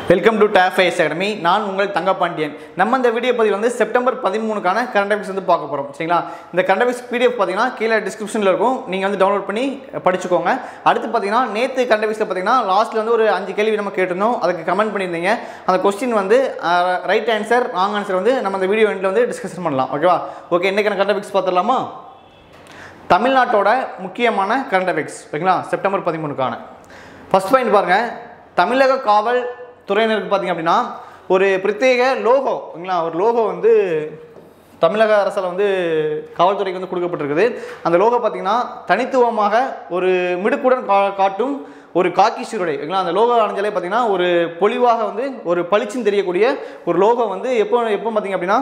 welcome to TAF IAS academy நான் உங்கள் தங்கப்பாண்டியன் நம்ம இந்த வீடியோ பதிவில் வந்து செப்டம்பர் பதிமூணுக்கான கரண்ட் அஃபேர்ஸ் வந்து பார்க்க போகிறோம் சரிங்களா இந்த கரண்ட் அஃபேர்ஸ் பிடிஎஃப் பார்த்தீங்கன்னா கீழே டிஸ்கிரிப்ஷனில் இருக்கும் நீங்கள் வந்து டவுன்லோட் பண்ணி படிச்சுக்கோங்க அடுத்து பார்த்தீங்கன்னா நேற்று கரண்ட் அஃபேர்ஸில் பார்த்தீங்கன்னா லாஸ்ட்டில் வந்து ஒரு அஞ்சு கேள்வி நம்ம கேட்டிருந்தோம் அதுக்கு கமெண்ட் பண்ணியிருந்தீங்க அந்த கொஸ்டின் வந்து ரைட் ஆன்சர் ராங் ஆன்சர் வந்து நம்ம அந்த வீடியோ எண்டில் வந்து டிஸ்கஷன் பண்ணலாம் ஓகேவா ஓகே இன்றைக்கான கரண்ட் அஃபேர்ஸ் பார்த்துடலாமா தமிழ்நாட்டோட முக்கியமான கரண்ட் அஃபேர்ஸ் ஓகேங்களா செப்டம்பர் பதிமூணுக்கான ஃபர்ஸ்ட் பாயிண்ட் பாருங்கள் தமிழக காவல் துறையினருக்கு பார்த்தீங்க அப்படின்னா ஒரு பிரத்யேக லோகோ ஓகேங்களா ஒரு லோகோ வந்து தமிழக அரசால் வந்து காவல்துறைக்கு வந்து கொடுக்கப்பட்டிருக்குது அந்த லோகோ பார்த்தீங்கன்னா தனித்துவமாக ஒரு மிடுக்குடன் கா காட்டும் ஒரு காக்கி சீருடை ஓகேங்களா அந்த லோகோ அணிஞ்சாலே பார்த்தீங்கன்னா ஒரு பொலிவாக வந்து ஒரு பளிச்சுன்னு தெரியக்கூடிய ஒரு லோகோ வந்து எப்போ எப்போ பார்த்தீங்க அப்படின்னா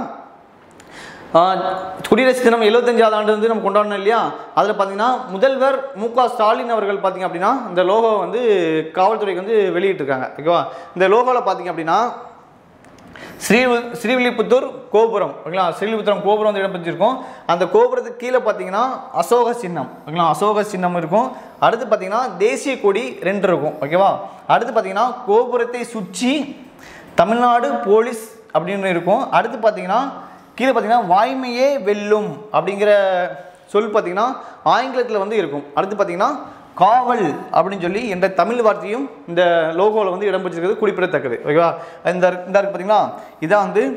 ஆஹ் குடியரசு தினம் எழுபத்தஞ்சாவது ஆண்டு வந்து நம்ம கொண்டாடணும் இல்லையா அதில் பார்த்தீங்கன்னா முதல்வர் மு க ஸ்டாலின் அவர்கள் பார்த்தீங்க அப்படின்னா இந்த லோகோ வந்து காவல்துறைக்கு வந்து வெளியிட்டிருக்காங்க ஓகேவா இந்த லோகோவில் பார்த்தீங்க அப்படின்னா ஸ்ரீ ஸ்ரீவில்லிபுத்தூர் கோபுரம் ஓகேங்களா ஸ்ரீவில்லிபுத்தூரம் கோபுரம் வந்து இடம்பெற்றிருக்கும் அந்த கோபுரத்துக்கு கீழே பார்த்தீங்கன்னா அசோக சின்னம் ஓகேங்களா அசோக சின்னம் இருக்கும் அடுத்து பார்த்தீங்கன்னா தேசிய கொடி ரெண்டு இருக்கும் ஓகேவா அடுத்து பார்த்தீங்கன்னா கோபுரத்தை சுற்றி தமிழ்நாடு போலீஸ் அப்படின்னு இருக்கும் அடுத்து பார்த்தீங்கன்னா கீழே பார்த்தீங்கன்னா வாய்மையே வெல்லும் அப்படிங்கிற சொல் பார்த்தீங்கன்னா ஆங்கிலத்தில் வந்து இருக்கும் அடுத்து பார்த்தீங்கன்னா காவல் அப்படின்னு சொல்லி என்ற தமிழ் வார்த்தையும் இந்த லோகோவில் வந்து இடம்பெற்றிருக்கிறது குறிப்பிடத்தக்கது ஓகேவா இந்த இந்த இருக்கு பார்த்தீங்களா இதான் வந்து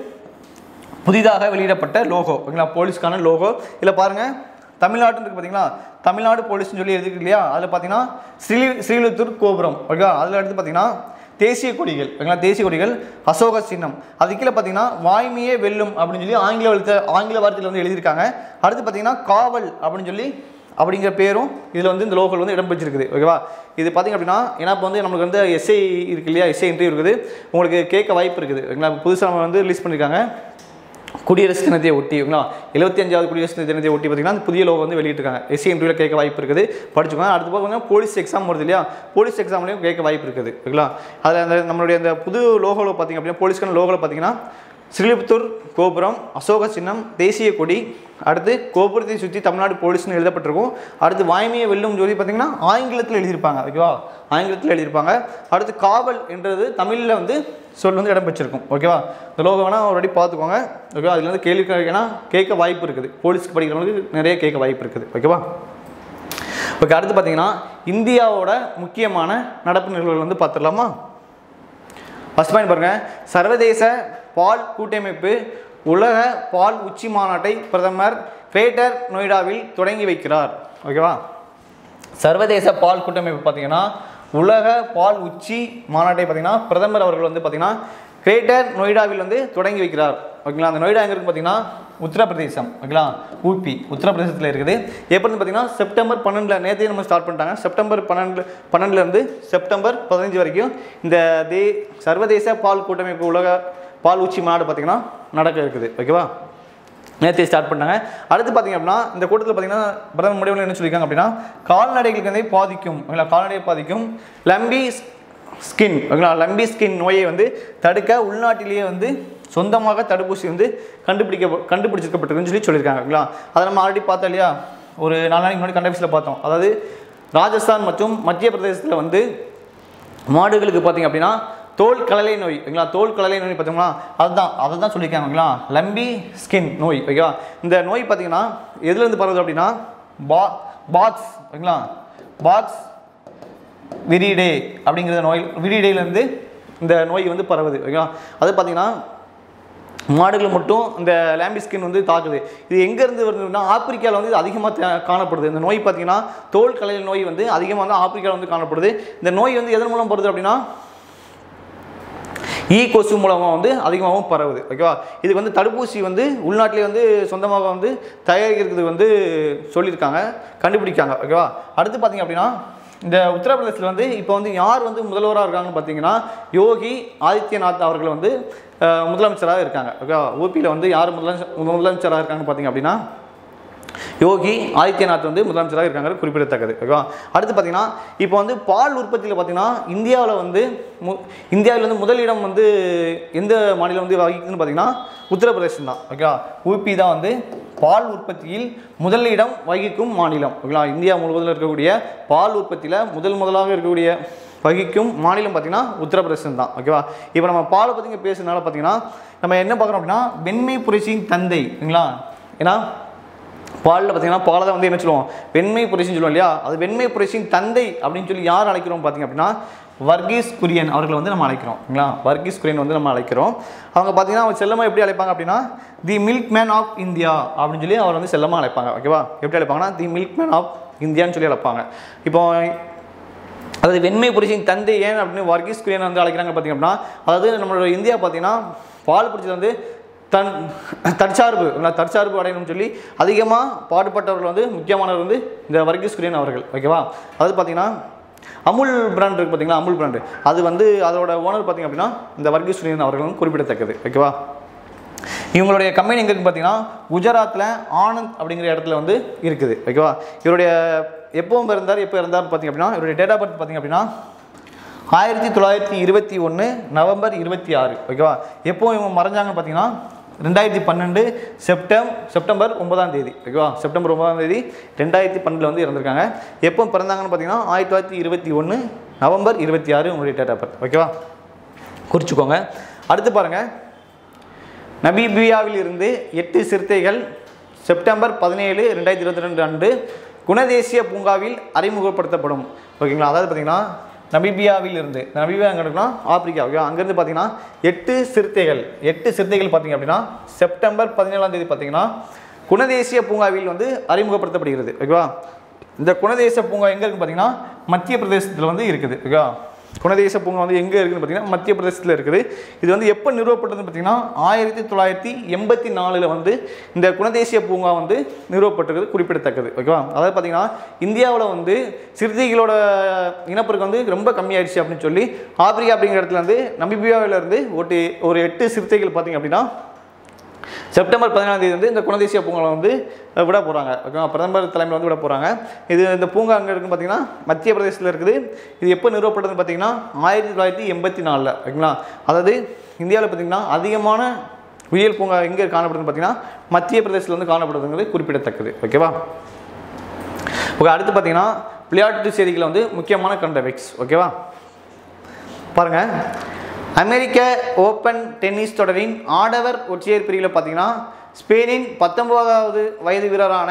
புதிதாக வெளியிடப்பட்ட லோகோ ஓகேங்களா போலீஸ்க்கான லோகோ இதில் பாருங்கள் தமிழ்நாட்டுன்னு இருக்கு பார்த்தீங்களா தமிழ்நாடு போலீஸ்னு சொல்லி எழுதிருக்கு இல்லையா அதில் பார்த்தீங்கன்னா ஸ்ரீ ஸ்ரீவில்லிபுத்தூர் கோபுரம் ஓகேவா அதில் அடுத்து பார்த்தீங்கன்னா தேசிய கொடிகள் ஓகேங்களா தேசிய கொடிகள் அசோக சின்னம் அது கீழே பார்த்தீங்கன்னா வாய்மையே வெல்லும் அப்படின்னு சொல்லி ஆங்கில எழுத்த ஆங்கில வார்த்தையில் வந்து எழுதியிருக்காங்க அடுத்து பார்த்தீங்கன்னா காவல் அப்படின்னு சொல்லி அப்படிங்கிற பேரும் இதில் வந்து இந்த லோகல் வந்து இடம் பெற்றிருக்குது ஓகேவா இது பார்த்திங்க அப்படின்னா ஏன்னா இப்போ வந்து நம்மளுக்கு வந்து எஸ்ஐ இருக்கு இல்லையா எஸ்ஐ இன்டர்வியூ இருக்குது உங்களுக்கு கேட்க வாய்ப்பு இருக்குது ஓகேங்களா புதுசாக நம்ம வந்து ரிலீஸ் பண்ணியிருக்காங்க குடியரசு தினத்தை ஒட்டி ஓகேங்களா எழுபத்தி அஞ்சாவது குடியரசு தினத்தை ஒட்டி பார்த்தீங்கன்னா அந்த புதிய லோகோ வந்து வெளியிட்டிருக்காங்க எஸ்சி இன்டர்வியூவில் கேட்க வாய்ப்பு இருக்குது படிச்சுக்கோங்க அடுத்து பார்த்தீங்கன்னா போலீஸ் எக்ஸாம் வருது இல்லையா போலீஸ் எக்ஸாம்லையும் கேட்க வாய்ப்பு இருக்குது ஓகேங்களா அதில் அந்த நம்மளுடைய அந்த புது லோகோவில் பார்த்தீங்க அப்படின்னா போலீஸ்க்கான லோகோவில் பார்த்தீங்கன்னா ஸ்ரீலிபுத்தூர் கோபுரம் அசோக சின்னம் தேசிய கொடி அடுத்து கோபுரத்தை சுற்றி தமிழ்நாடு போலீஸ்னு எழுதப்பட்டிருக்கும் அடுத்து வாய்மையை வெல்லும் சொல்லி பார்த்தீங்கன்னா ஆங்கிலத்தில் எழுதியிருப்பாங்க ஓகேவா ஆங்கிலத்தில் எழுதியிருப்பாங்க அடுத்து காவல் என்றது தமிழில் வந்து சொல் வந்து இடம் பெற்றிருக்கும் ஓகேவா இந்த லோகோ வேணால் ஆல்ரெடி பார்த்துக்கோங்க ஓகேவா அதுல இருந்து கேள்வி கேட்கனா கேட்க வாய்ப்பு இருக்குது போலீஸ்க்கு படிக்கிறவங்களுக்கு நிறைய கேட்க வாய்ப்பு இருக்குது ஓகேவா ஓகே அடுத்து பார்த்தீங்கன்னா இந்தியாவோட முக்கியமான நடப்பு நிகழ்வுகள் வந்து பார்த்துடலாமா ஃபர்ஸ்ட் பாயிண்ட் பாருங்க சர்வதேச பால் கூட்டமைப்பு உலக பால் உச்சி மாநாட்டை பிரதமர் கிரேட்டர் நொய்டாவில் தொடங்கி வைக்கிறார் ஓகேவா சர்வதேச பால் கூட்டமைப்பு பார்த்தீங்கன்னா உலக பால் உச்சி மாநாட்டை பார்த்தீங்கன்னா பிரதமர் அவர்கள் வந்து பார்த்தீங்கன்னா கிரேட்டர் நொய்டாவில் வந்து தொடங்கி வைக்கிறார் ஓகேங்களா அந்த நொய்டா எங்கே இருக்கு பார்த்தீங்கன்னா உத்தரப்பிரதேசம் ஓகேங்களா ஊபி உத்தரப்பிரதேசத்தில் இருக்குது எப்போ இருந்து பார்த்தீங்கன்னா செப்டம்பர் பன்னெண்டில் நேற்றே நம்ம ஸ்டார்ட் பண்ணிட்டாங்க செப்டம்பர் பன்னெண்டு பன்னெண்டுலேருந்து செப்டம்பர் பதினஞ்சு வரைக்கும் இந்த தே சர்வதேச பால் கூட்டமைப்பு உலக பால் உச்சி மாநாடு பார்த்தீங்கன்னா நடக்க இருக்குது ஓகேவா நேற்று ஸ்டார்ட் பண்ணாங்க அடுத்து பார்த்தீங்க அப்படின்னா இந்த கூட்டத்தில் பார்த்தீங்கன்னா பிரதமர் முடிவில் என்ன சொல்லியிருக்காங்க அப்படின்னா கால்நடைகளுக்கு வந்து பாதிக்கும் ஓகேங்களா கால்நடையை பாதிக்கும் லம்பி ஸ்கின் ஓகேங்களா லம்பி ஸ்கின் நோயை வந்து தடுக்க உள்நாட்டிலேயே வந்து சொந்தமாக தடுப்பூசி வந்து கண்டுபிடிக்க கண்டுபிடிச்சிருக்கப்பட்டிருக்குன்னு சொல்லி சொல்லியிருக்காங்க ஓகேங்களா அதை நம்ம ஆல்ரெடி பார்த்தோம் இல்லையா ஒரு நாலு நாளைக்கு முன்னாடி கண்டபிஸில் பார்த்தோம் அதாவது ராஜஸ்தான் மற்றும் மத்திய பிரதேசத்தில் வந்து மாடுகளுக்கு பார்த்தீங்க அப்படின்னா தோல் கலலை நோய் ஓகேங்களா தோல் கலலை நோய் பார்த்தீங்களா அதுதான் அதை தான் சொல்லியிருக்காங்க ஓகேங்களா லம்பி ஸ்கின் நோய் ஓகேவா இந்த நோய் பார்த்தீங்கன்னா எதுலேருந்து பரவுது அப்படின்னா பா பாக்ஸ் ஓகேங்களா பாக்ஸ் விரிடே அப்படிங்கிற நோய் விரிடேலேருந்து இந்த நோய் வந்து பரவுது ஓகேவா அது பார்த்தீங்கன்னா மாடுகள் மட்டும் இந்த லேம்பி ஸ்கின் வந்து தாக்குது இது எங்கேருந்து வருதுன்னா ஆப்பிரிக்காவில் வந்து இது அதிகமாக காணப்படுது இந்த நோய் பார்த்தீங்கன்னா தோல் கலையில் நோய் வந்து அதிகமாக வந்து ஆப்பிரிக்காவில் வந்து காணப்படுது இந்த நோய் வந்து எதன் மூலம் வருது அப்படின்னா ஈ கொசு மூலமாக வந்து அதிகமாகவும் பரவுது ஓகேவா இதுக்கு வந்து தடுப்பூசி வந்து உள்நாட்டிலே வந்து சொந்தமாக வந்து தயாரிக்கிறது வந்து சொல்லியிருக்காங்க கண்டுபிடிக்காங்க ஓகேவா அடுத்து பார்த்தீங்க அப்படின்னா இந்த உத்தரப்பிரதேசத்தில் வந்து இப்போ வந்து யார் வந்து முதல்வராக இருக்காங்கன்னு பார்த்தீங்கன்னா யோகி ஆதித்யநாத் அவர்கள் வந்து அஹ், முதலமைச்சராக இருக்காங்க ஓகேவா ஊபியில் வந்து யார் முதலமைச்சர் முதலமைச்சராக இருக்காங்கன்னு பார்த்தீங்க அப்படின்னா யோகி ஆதித்யநாத் வந்து முதலமைச்சராக இருக்காங்க குறிப்பிடத்தக்கது ஓகேவா அடுத்து பார்த்தீங்கன்னா இப்போ வந்து பால் உற்பத்தியில் பார்த்தீங்கன்னா இந்தியாவில் வந்து மு இந்தியாவில் வந்து முதலிடம் வந்து எந்த மாநிலம் வந்து வகிக்குதுன்னு பார்த்தீங்கன்னா உத்தரப்பிரதேசம் தான் ஓகேவா ஊபி தான் வந்து பால் உற்பத்தியில் முதலிடம் வகிக்கும் மாநிலம் ஓகேங்களா இந்தியா முழுவதும் இருக்கக்கூடிய பால் உற்பத்தியில் முதல் முதலாக இருக்கக்கூடிய வகிக்கும் மாநிலம் பார்த்தீங்கன்னா உத்தரப்பிரதேசம் தான் ஓகேவா இப்போ நம்ம பாலை பற்றி பேசுனால பார்த்தீங்கன்னா நம்ம என்ன பார்க்குறோம் அப்படின்னா வெண்மை புரட்சியின் தந்தை சரிங்களா ஏன்னா பாலில் பார்த்தீங்கன்னா பாலை தான் வந்து என்ன சொல்லுவோம் வெண்மை புரட்சின்னு சொல்லுவோம் இல்லையா அது வெண்மை புரட்சியின் தந்தை அப்படின்னு சொல்லி யார் அழைக்கிறோம் பார்த்தீங்க அப்படின்னா வர்கீஸ் குரியன் அவர்களை வந்து நம்ம அழைக்கிறோம் சரிங்களா வர்கீஸ் குரியன் வந்து நம்ம அழைக்கிறோம் அவங்க பார்த்தீங்கன்னா அவங்க செல்லமாக எப்படி அழைப்பாங்க அப்படின்னா the milkman of India அப்படின்னு சொல்லி அவர் வந்து செல்லமாக அழைப்பாங்க ஓகேவா எப்படி அழைப்பாங்கன்னா தி மில்க் மேன் ஆஃப் இந்தியான்னு சொல்லி அழைப்பாங்க இப்போ அதாவது வெண்மை புரட்சியின் தந்தை ஏன் அப்படின்னு வர்கீஸ் குரியன் வந்து அழைக்கிறாங்க பார்த்தீங்க அப்படின்னா அதாவது நம்மளோட இந்தியா பார்த்தீங்கன்னா பால் புரட்சியில் வந்து தன் தற்சார்பு இல்ல, தற்சார்பு அடையணும்னு சொல்லி அதிகமாக பாடுபட்டவர்கள் வந்து முக்கியமானவர் வந்து இந்த வர்கீஸ் குரியன் அவர்கள் ஓகேவா அதாவது பார்த்தீங்கன்னா அமுல் பிராண்ட் இருக்குது பார்த்தீங்களா அமுல் பிராண்டு அது வந்து அதோட ஓனர் பார்த்தீங்க அப்படின்னா இந்த வர்கீஸ் குரியன் அவர்கள் வந்து குறிப்பிடத்தக்கது ஓகேவா இவங்களுடைய கம்பெனி எங்கே இருக்குன்னு பார்த்தீங்கன்னா குஜராத்தில் ஆனந்த் அப்படிங்கிற இடத்துல வந்து இருக்குது ஓகேவா இவருடைய எப்பவும் இருந்தார் எப்போ இருந்தார் பார்த்தீங்க அப்படின்னா இவருடைய டேட் ஆஃப் பர்த் பார்த்தீங்க அப்படின்னா ஆயிரத்தி தொள்ளாயிரத்தி இருபத்தி ஒன்று நவம்பர் இருபத்தி ஆறு ஓகேவா எப்போ இவங்க மறைஞ்சாங்கன்னு பார்த்தீங்கன்னா ரெண்டாயிரத்தி பன்னெண்டு செப்டம் செப்டம்பர் ஒன்பதாம் தேதி ஓகேவா செப்டம்பர் ஒன்பதாம் தேதி ரெண்டாயிரத்தி பன்னெண்டில் வந்து இறந்துருக்காங்க எப்போ பிறந்தாங்கன்னு பார்த்தீங்கன்னா ஆயிரத்தி தொள்ளாயிரத்தி இருபத்தி ஒன்று நவம்பர் இருபத்தி ஆறு உங்களுடைய டேட் ஆஃப் பர்த் ஓகேவா குறிச்சிக்கோங்க அடுத்து பாருங்கள் நபீபியாவில் இருந்து எட்டு சிறுத்தைகள் செப்டம்பர் பதினேழு ரெண்டாயிரத்தி இருபத்தி ரெண்டு அன்று குணதேசிய பூங்காவில் அறிமுகப்படுத்தப்படும் ஓகேங்களா அதாவது பார்த்தீங்கன்னா நபீபியாவில் இருந்து நபீபியா எங்கே இருக்குன்னா ஆப்பிரிக்கா ஓகே அங்கேருந்து பார்த்தீங்கன்னா எட்டு சிறுத்தைகள் எட்டு சிறுத்தைகள் பார்த்தீங்க அப்படின்னா செப்டம்பர் பதினேழாம் தேதி பார்த்தீங்கன்னா குணதேசிய பூங்காவில் வந்து அறிமுகப்படுத்தப்படுகிறது ஓகேவா இந்த குணதேச பூங்கா எங்கே இருக்குன்னு பார்த்தீங்கன்னா மத்திய பிரதேசத்தில் வந்து இருக்குது ஓகேவா குணதேச பூங்கா வந்து எங்கே இருக்குன்னு பார்த்தீங்கன்னா மத்திய பிரதேசத்தில் இருக்குது இது வந்து எப்போ நிறுவப்பட்டதுன்னு பார்த்தீங்கன்னா ஆயிரத்தி தொள்ளாயிரத்தி எண்பத்தி நாலில் வந்து இந்த குணதேசிய பூங்கா வந்து நிறுவப்பட்டிருக்கிறது குறிப்பிடத்தக்கது ஓகேவா அதாவது பார்த்தீங்கன்னா இந்தியாவில் வந்து சிறுத்தைகளோட இனப்பெருக்கம் வந்து ரொம்ப கம்மியாயிடுச்சு அப்படின்னு சொல்லி ஆப்பிரிக்கா அப்படிங்கிற இடத்துல வந்து நமிபியாவில் இருந்து ஒரு ஒரு எட்டு சிறுத்தைகள் பார்த்தீங்க அப்படின்னா செப்டம்பர் பதினாலாம் தேதி வந்து இந்த குணதேசிய பூங்காவில் வந்து அஹ், விட போகிறாங்க ஓகேவா பிரதமர் தலைமையில் வந்து விட போகிறாங்க இது இந்த பூங்கா அங்கே இருக்குன்னு பார்த்தீங்கன்னா மத்திய பிரதேசத்தில் இருக்குது இது எப்போ நிறுவப்பட்டதுன்னு பார்த்தீங்கன்னா ஆயிரத்தி தொள்ளாயிரத்தி எண்பத்தி நாலில் ஓகேங்களா அதாவது இந்தியாவில் பார்த்தீங்கன்னா அதிகமான உயிரியல் பூங்கா எங்கே காணப்படுதுன்னு பார்த்தீங்கன்னா மத்திய பிரதேசத்தில் வந்து காணப்படுதுங்கிறது குறிப்பிடத்தக்கது ஓகேவா ஓகே அடுத்து பார்த்தீங்கன்னா விளையாட்டு செய்திகளை வந்து முக்கியமான கண்டவெக்ஸ் ஓகேவா பாருங்க அமெரிக்க ஓப்பன் டென்னிஸ் தொடரின் ஆடவர் ஒற்றையர் பிரிவில் பார்த்தீங்கன்னா ஸ்பெயினின் பத்தொன்பதாவது வயது வீரரான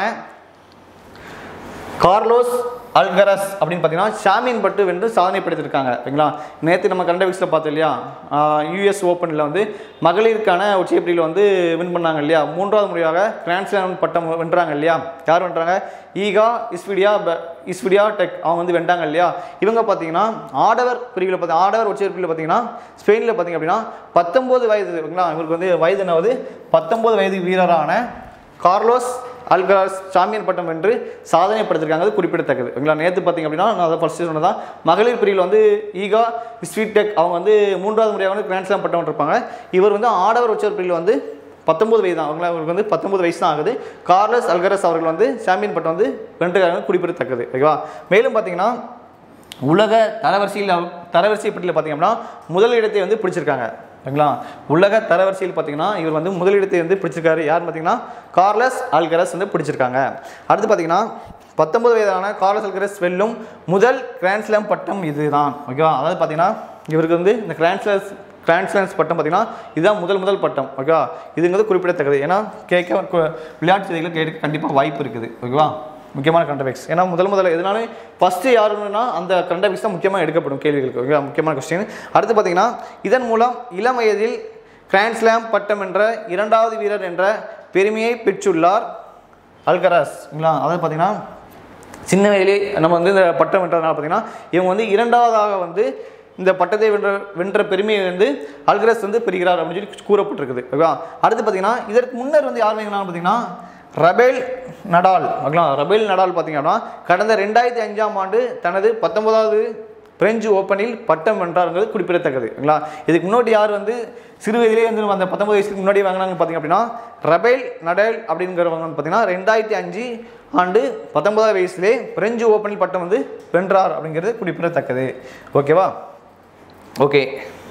கார்லோஸ் அல்கரஸ் அப்படின்னு பார்த்தீங்கன்னா சாம்பியன் பட்டு வென்று சாதனை படைத்திருக்காங்க ஓகேங்களா நேற்று நம்ம கண்ட வீக்ஸில் பார்த்தோம் இல்லையா யூஎஸ் ஓப்பனில் வந்து மகளிருக்கான ஒற்றையர் பிரிவில் வந்து வின் பண்ணாங்க இல்லையா மூன்றாவது முறையாக கிராண்ட் ஸ்லாம் பட்டம் வென்றாங்க இல்லையா யார் வென்றாங்க ஈகா இஸ்விடியா ப- இஸ்விடியா டெக் அவங்க வந்து வென்றாங்க இல்லையா இவங்க பார்த்தீங்கன்னா ஆடவர் பிரிவில் பார்த்தி ஆடவர் ஒற்றையர் பிரிவில் பார்த்தீங்கன்னா ஸ்பெயினில் பார்த்தீங்க அப்படின்னா பத்தொம்போது வயது ஓகேங்களா இவருக்கு வந்து வயது என்னாவது பத்தொம்போது வயது வீரரான கார்லோஸ் அல்கராஸ் சாம்பியன் பட்டம் வென்று சாதனை படுத்திருக்காங்க அது குறிப்பிடத்தக்கது ஓகேங்களா நேற்று பார்த்தீங்க அப்படின்னா நான் அதை ஃபஸ்ட்டு சொன்னதா மகளிர் பிரிவில் வந்து ஈகா ஸ்வீட் டெக் அவங்க வந்து மூன்றாவது முறையாக வந்து கிராண்ட் ஸ்லாம் பட்டம் வென்றிருப்பாங்க இவர் வந்து ஆடவர் உச்சர் பிரிவில் வந்து பத்தொன்பது வயது தான் அவங்களா அவருக்கு வந்து பத்தொன்பது வயசு தான் ஆகுது கார்லஸ் அல்கரஸ் அவர்கள் வந்து சாம்பியன் பட்டம் வந்து வென்றிருக்காங்க குறிப்பிடத்தக்கது ஓகேவா மேலும் பார்த்தீங்கன்னா உலக தரவரிசையில் அவ- தரவரிசை பட்டியலில் பார்த்தீங்கன்னா முதல் இடத்தை வந்து பிடிச்சிருக்காங்க ஓகேங்களா உலக தரவரிசையில் பார்த்தீங்கன்னா இவர் வந்து முதலிடத்தை வந்து பிடிச்சிருக்காரு யாருன்னு பார்த்தீங்கன்னா கார்லஸ் அல்கரஸ் வந்து பிடிச்சிருக்காங்க அடுத்து பார்த்தீங்கன்னா பத்தொன்பது வயதான கார்லஸ் அல்கரஸ் வெல்லும் முதல் கிராண்ட்ஸ்லாம் பட்டம் இதுதான் ஓகேவா அதாவது பார்த்தீங்கன்னா இவருக்கு வந்து இந்த கிராண்ட்ஸ்லாஸ் கிராண்ட்ஸ்லாம்ஸ் பட்டம் பார்த்தீங்கன்னா இதுதான் முதல் முதல் பட்டம் ஓகேவா இதுங்கிறது குறிப்பிடத்தக்கது ஏன்னா கேட்க கு- விளையாட்டு செய்திகளை கேட்க கண்டிப்பாக வாய்ப்பு இருக்குது ஓகேவா முக்கியமான கண்டபெக்ஸ் ஏன்னா முதல் முதல்ல எதனாலும் ஃபஸ்ட்டு யாருன்னா அந்த கண்டபெக்ஸ் தான் முக்கியமாக எடுக்கப்படும் கேள்விகளுக்கு ஓகே முக்கியமான கொஸ்டின் அடுத்து பார்த்தீங்கன்னா இதன் மூலம் இளம் வயதில் கிராண்ட் ஸ்லாம் பட்டம் என்ற இரண்டாவது வீரர் என்ற பெருமையை பெற்றுள்ளார் அல்கராஸ் ஓகேங்களா அதாவது பார்த்தீங்கன்னா சின்ன வயதிலே நம்ம வந்து இந்த பட்டம் வென்றதுனால பார்த்தீங்கன்னா இவங்க வந்து இரண்டாவதாக வந்து இந்த பட்டத்தை வென்ற வென்ற பெருமையை வந்து அல்கரஸ் வந்து பெறுகிறார் அப்படின்னு சொல்லி கூறப்பட்டிருக்குது ஓகேவா அடுத்து பார்த்தீங்கன்னா இதற்கு முன்னர் வந்து யார் வாங்கினாங்க பார்த்தீங்கன்னா ரபேல் நடால் ஓகேங்களா ரபேல் நடால் பார்த்தீங்க அப்படின்னா கடந்த ரெண்டாயிரத்தி அஞ்சாம் ஆண்டு தனது பத்தொன்பதாவது பிரெஞ்சு ஓப்பனில் பட்டம் வென்றாருங்கிறது குறிப்பிடத்தக்கது ஓகேங்களா இதுக்கு முன்னாடி யார் வந்து சிறு வயதிலே வந்து அந்த பத்தொன்பது வயசுக்கு முன்னாடி வாங்கினாங்கன்னு பார்த்தீங்க அப்படின்னா ரபேல் நடேல் அப்படிங்கிறவங்க வந்து பார்த்தீங்கன்னா ரெண்டாயிரத்தி அஞ்சு ஆண்டு பத்தொன்பதாவது வயசுலே பிரெஞ்சு ஓப்பனில் பட்டம் வந்து வென்றார் அப்படிங்கிறது குறிப்பிடத்தக்கது ஓகேவா ஓகே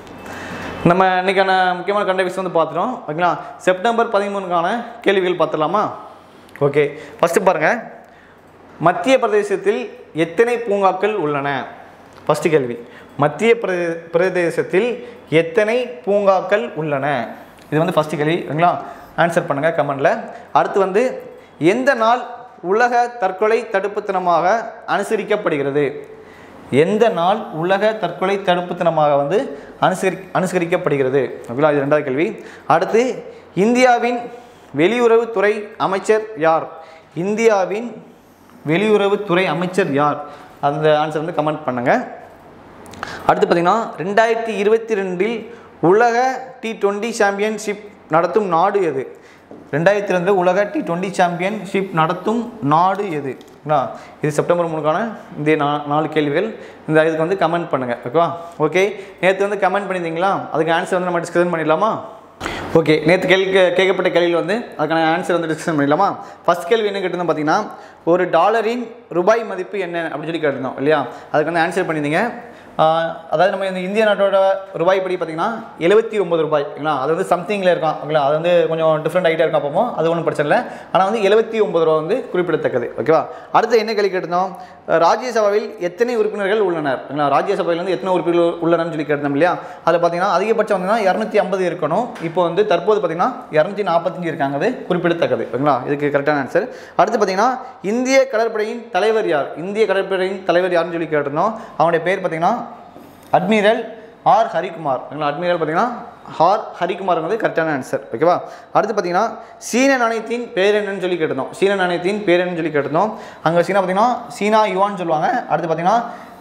நம்ம இன்னைக்கான முக்கியமான கண்டவிஸ் வந்து பார்த்துட்டோம் ஓகேங்களா செப்டம்பர் பதிமூணுக்கான கேள்விகள் பார்த்துடலாமா ஓகே ஃபஸ்ட்டு பாருங்கள் மத்திய பிரதேசத்தில் எத்தனை பூங்காக்கள் உள்ளன ஃபஸ்ட்டு கேள்வி மத்திய பிரதே பிரதேசத்தில் எத்தனை பூங்காக்கள் உள்ளன இது வந்து ஃபஸ்ட்டு கேள்வி ஓகேங்களா ஆன்சர் பண்ணுங்கள் கமெண்டில் அடுத்து வந்து எந்த நாள் உலக தற்கொலை தடுப்பு தினமாக அனுசரிக்கப்படுகிறது எந்த நாள் உலக தற்கொலை தடுப்பு தினமாக வந்து அனுசரி அனுசரிக்கப்படுகிறது ஓகேங்களா இது ரெண்டாவது கேள்வி அடுத்து இந்தியாவின் வெளியுறவுத்துறை அமைச்சர் யார் இந்தியாவின் வெளியுறவுத்துறை அமைச்சர் யார் அந்த ஆன்சர் வந்து கமெண்ட் பண்ணுங்கள் அடுத்து பார்த்தீங்கன்னா ரெண்டாயிரத்தி இருபத்தி ரெண்டில் உலக டி டுவெண்ட்டி சாம்பியன்ஷிப் நடத்தும் நாடு எது ரெண்டாயிரத்தி ரெண்டு உலக டி டுவெண்ட்டி சாம்பியன்ஷிப் நடத்தும் நாடு எது ஓகேங்களா இது செப்டம்பர் மூணுக்கான இந்த நா நாலு கேள்விகள் இந்த இதுக்கு வந்து கமெண்ட் பண்ணுங்கள் ஓகேவா ஓகே நேற்று வந்து கமெண்ட் பண்ணியிருந்தீங்களா அதுக்கு ஆன்சர் வந்து நம்ம டிஸ்கஷன் பண்ணிடலாமா ஓகே நேற்று கேள்வி கே- கேட்கப்பட்ட கேள்வியில் வந்து அதுக்கான ஆன்சர் வந்து டிஸ்கஷன் பண்ணிடலாமா ஃபர்ஸ்ட் கேள்வி என்ன கேட்டிருந்தோம் பார்த்தீங்கன்னா ஒரு டாலரின் ரூபாய் மதிப்பு என்ன அப்படின்னு சொல்லி கேட்டிருந்தோம் இல்லையா அதுக்கு வந்து ஆன்சர் பண்ணியிருந்தீங்க ஆஹ் அதாவது நம்ம இந்த இந்திய நாட்டோட ரூபாய் படி பார்த்தீங்கன்னா எழுபத்தி ஒன்பது ரூபாய் ஓகேங்களா அது வந்து சம்திங்கில் இருக்கான் ஓகேங்களா அது வந்து கொஞ்சம் டிஃப்ரெண்ட் ஐடியா இருக்கா பார்ப்போம் அது ஒன்றும் பிரச்சனை இல்லை ஆனால் வந்து எழுபத்தி ஒன்பது ரூபா வந்து குறிப்பிடத்தக்கது ஓகேவா அடுத்து என்ன கேள்வி கேட்டிருந்தோம் அஹ் ராஜ்யசபாவில் எத்தனை உறுப்பினர்கள் உள்ளனர் ஓகேங்களா ராஜ்யசபையில் வந்து எத்தனை உறுப்பினர்கள் உள்ளனர்னு சொல்லி கேட்டிருந்தோம் இல்லையா அதில் பார்த்தீங்கன்னா அதிகபட்சம் வந்து இரநூத்தி ஐம்பது இருக்கணும் இப்போ வந்து தற்போது பார்த்தீங்கன்னா இரநூத்தி நாற்பத்தஞ்சு இருக்காங்க அது குறிப்பிடத்தக்கது ஓகேங்களா இதுக்கு கரெக்டான ஆன்சர் அடுத்து பார்த்தீங்கன்னா இந்திய கடற்படையின் தலைவர் யார் இந்திய கடற்படையின் தலைவர் யாருன்னு சொல்லி கேட்டிருந்தோம் அவனுடைய பேர் பார்த்தீங்கன்னா அட்மிரல் ஆர் ஹரிகுமார் ஓகேங்களா அட்மிரல் பார்த்தீங்கன்னா ஆர் ஹரிகுமார் வந்து கரெக்டான ஆன்சர் ஓகேவா அடுத்து பார்த்தீங்கன்னா சீன நாணயத்தின் பேர் என்னன்னு சொல்லி கேட்டிருந்தோம் சீன நாணயத்தின் பேர் என்னன்னு சொல்லி கேட்டிருந்தோம் அங்கே சீனா பார்த்தீங்கன்னா சீனா யுவான்னு சொல்லுவாங்க அடுத்து பார்த்தீங்கன்னா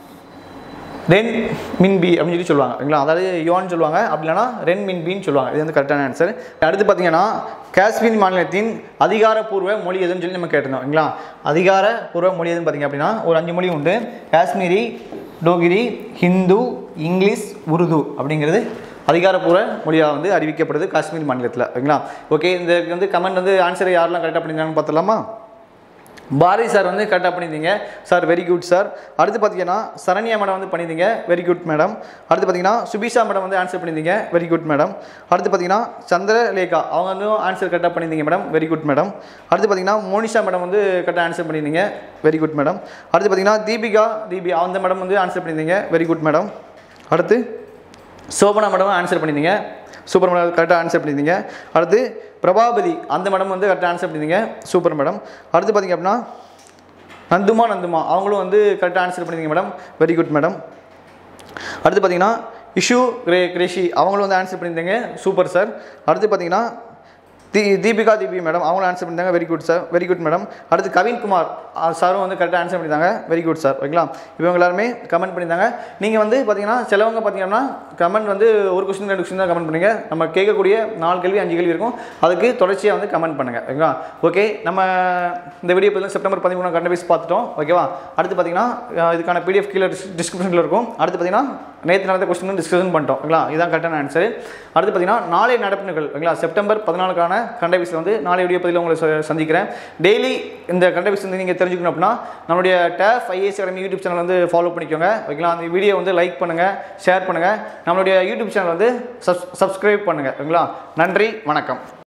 ரென் மின்பி அப்படின்னு சொல்லி சொல்லுவாங்க ஓகேங்களா அதாவது யுவான்னு சொல்லுவாங்க அப்படி இல்லைன்னா ரென் மின்பின்னு சொல்லுவாங்க இது வந்து கரெக்டான ஆன்சர் அடுத்து பார்த்தீங்கன்னா காஷ்மீர் மாநிலத்தின் அதிகாரப்பூர்வ மொழி எதுன்னு சொல்லி நம்ம கேட்டிருந்தோம் ஓகேங்களா அதிகாரப்பூர்வ மொழி எதுன்னு பார்த்தீங்க அப்படின்னா ஒரு அஞ்சு மொழி உண்டு காஷ்மீரி டோகிரி ஹிந்து இங்கிலீஷ் உருது அப்படிங்கிறது அதிகாரப்பூர்வ மொழியாக வந்து அறிவிக்கப்படுது காஷ்மீர் மாநிலத்தில் ஓகேங்களா ஓகே இந்த வந்து கமெண்ட் வந்து ஆன்சரை யாரெல்லாம் கரெக்டாக பண்ணியிருக்காங்கன்னு பார்த்துலாமா பாரதி சார் வந்து கரெக்டாக பண்ணியிருந்தீங்க சார் வெரி குட் சார் அடுத்து பார்த்தீங்கன்னா சரண்யா மேடம் வந்து பண்ணியிருந்தீங்க வெரி குட் மேடம் அடுத்து பார்த்தீங்கன்னா சுபிஷா மேடம் வந்து ஆன்சர் பண்ணியிருந்தீங்க வெரி குட் மேடம் அடுத்து பார்த்தீங்கன்னா சந்திரலேகா அவங்க வந்து ஆன்சர் கரெக்டாக பண்ணியிருந்தீங்க மேடம் வெரி குட் மேடம் அடுத்து பார்த்தீங்கன்னா மோனிஷா மேடம் வந்து கரெக்டாக ஆன்சர் பண்ணியிருந்தீங்க வெரி குட் மேடம் அடுத்து பார்த்தீங்கன்னா தீபிகா தீபி அந்த மேடம் வந்து ஆன்சர் பண்ணியிருந்தீங்க வெரி குட் மேடம் அடுத்து சோபனா மேடம் ஆன்சர் பண்ணியிருந்தீங்க சூப்பர் மேடம் கரெக்டாக ஆன்சர் பண்ணியிருந்தீங்க அடுத்து பிரபாபதி அந்த மேடம் வந்து கரெக்டாக ஆன்சர் பண்ணியிருந்தீங்க சூப்பர் மேடம் அடுத்து பார்த்தீங்க அப்படின்னா நந்துமா நந்துமா அவங்களும் வந்து கரெக்டாக ஆன்சர் பண்ணியிருந்தீங்க மேடம் வெரி குட் மேடம் அடுத்து பார்த்தீங்கன்னா இஷு கிரே கிரேஷி அவங்களும் வந்து ஆன்சர் பண்ணியிருந்தீங்க சூப்பர் சார் அடுத்து பார்த்தீங்கன்னா தி தீபிகா தீபி மேடம் அவங்களும் ஆன்சர் பண்ணியிருந்தாங்க very good sir very good madam அடுத்து கவின்குமார் சாரும் வந்து கரெக்டாக ஆன்சர் பண்ணியிருந்தாங்க வெரி குட் சார் ஓகேங்களா இவங்க எல்லாருமே கமெண்ட் பண்ணியிருந்தாங்க நீங்கள் வந்து பார்த்தீங்கன்னா சிலவங்க பார்த்தீங்கன்னா கமெண்ட் வந்து ஒரு கொஸ்டின் ரெண்டு கொஸ்டின் தான் கமெண்ட் பண்ணுங்க நம்ம கேட்கக்கூடிய நாலு கேள்வி அஞ்சு கேள்வி இருக்கும் அதுக்கு தொடர்ச்சியாக வந்து கமெண்ட் பண்ணுங்கள் ஓகேங்களா ஓகே நம்ம இந்த வீடியோ பார்த்தீங்கன்னா செப்டம்பர் பதிமூணு கண்டபேஸ் பார்த்துட்டோம் ஓகேவா அடுத்து பார்த்தீங்கன்னா அஹ் இதுக்கான பிடிஎஃப் கீழே டிஸ்கிரிப்ஷனில் இருக்கும் அடுத்து பார்த்தீங்கன்னா நேற்று நடந்த கொஸ்டின் டிஸ்கஷன் பண்ணிட்டோம் ஓகேங்களா இதுதான் கரெக்டான ஆன்சர் அடுத்து பார்த்தீங்கன்னா நாளை நடப்புகள் ஓகேங்களா செப்டம்பர் பதினாலுக்கான கண்டபேஸில் வந்து நாளை வீடியோ பதிவில் உங்களை ச- சந்திக்கிறேன் டெய்லி இந்த கண்டபேஸ் வந்து நீங்கள் தெரிஞ்சுக்கணும் அப்படின்னா நம்மளுடைய TAF IAS academy YouTube channel வந்து ஃபாலோ பண்ணிக்கோங்க ஓகேங்களா அந்த வீடியோ வந்து லைக் பண்ணுங்கள் ஷேர் பண்ணுங்கள் நம்மளுடைய யூடியூப் சேனல் வந்து சப் சப்ஸ்கிரைப் பண்ணுங்கள் ஓகேங்களா நன்றி வணக்கம்